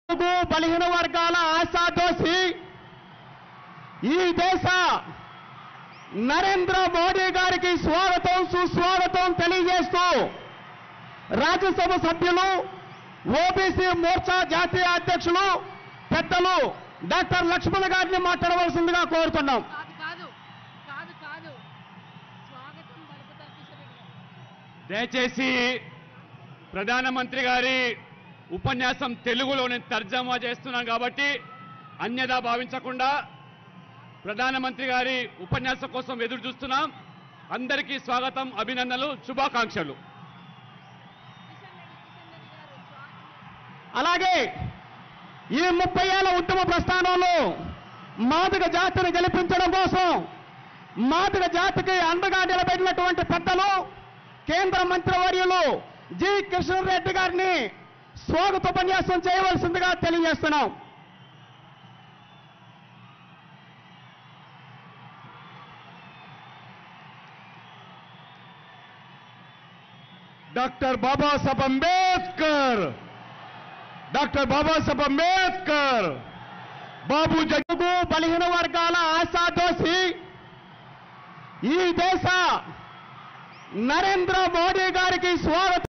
బడుగు బలహీన వర్గాల ఆశాదోషి ఈ దేశ నరేంద్ర మోడీ గారికి స్వాగతం సుస్వాగతం తెలియజేస్తూ రాజ్యసభ సభ్యులు ఓబీసీ మోర్చా జాతీయ అధ్యక్షులు పెద్దలు డాక్టర్ లక్ష్మణ్ గారిని మాట్లాడవలసిందిగా కోరుతున్నాం కాదు కాదు కాదు కాదు స్వాగతం పలుకుతారు కిషన్ రెడ్డి గారు దయచేసి ప్రధానమంత్రి గారి ఉపన్యాసం తెలుగులో నేను తర్జమా చేస్తున్నాను కాబట్టి అన్యదా భావించకుండా ప్రధానమంత్రి గారి ఉపన్యాసం కోసం ఎదురు చూస్తున్నాం అందరికీ స్వాగతం అభినందనలు శుభాకాంక్షలు కిషన్ రెడ్డి కిషన్ రెడ్డి గారు స్వాగతం అలాగే ఈ ముప్పై ఏళ్ల ఉద్యమ ప్రస్థానంలో మాదిగ జాతిని గెలిపించడం కోసం మాదిగ జాతికి అండగా నిలబడినటువంటి పెద్దలు కేంద్ర మంత్రివర్యులు జి కిషన్ రెడ్డి గారిని స్వాగతోపన్యాసం చేయవలసిందిగా తెలియజేస్తున్నాం డాక్టర్ బాబాసాహెబ్ అంబేద్కర్ డాక్టర్ బాబాసాహెబ్ అంబేద్కర్ బాబు జగ్ బడుగు బలహీన వర్గాల ఆశాదోషి ఈ దేశ నరేంద్ర మోడీ గారికి స్వాగతం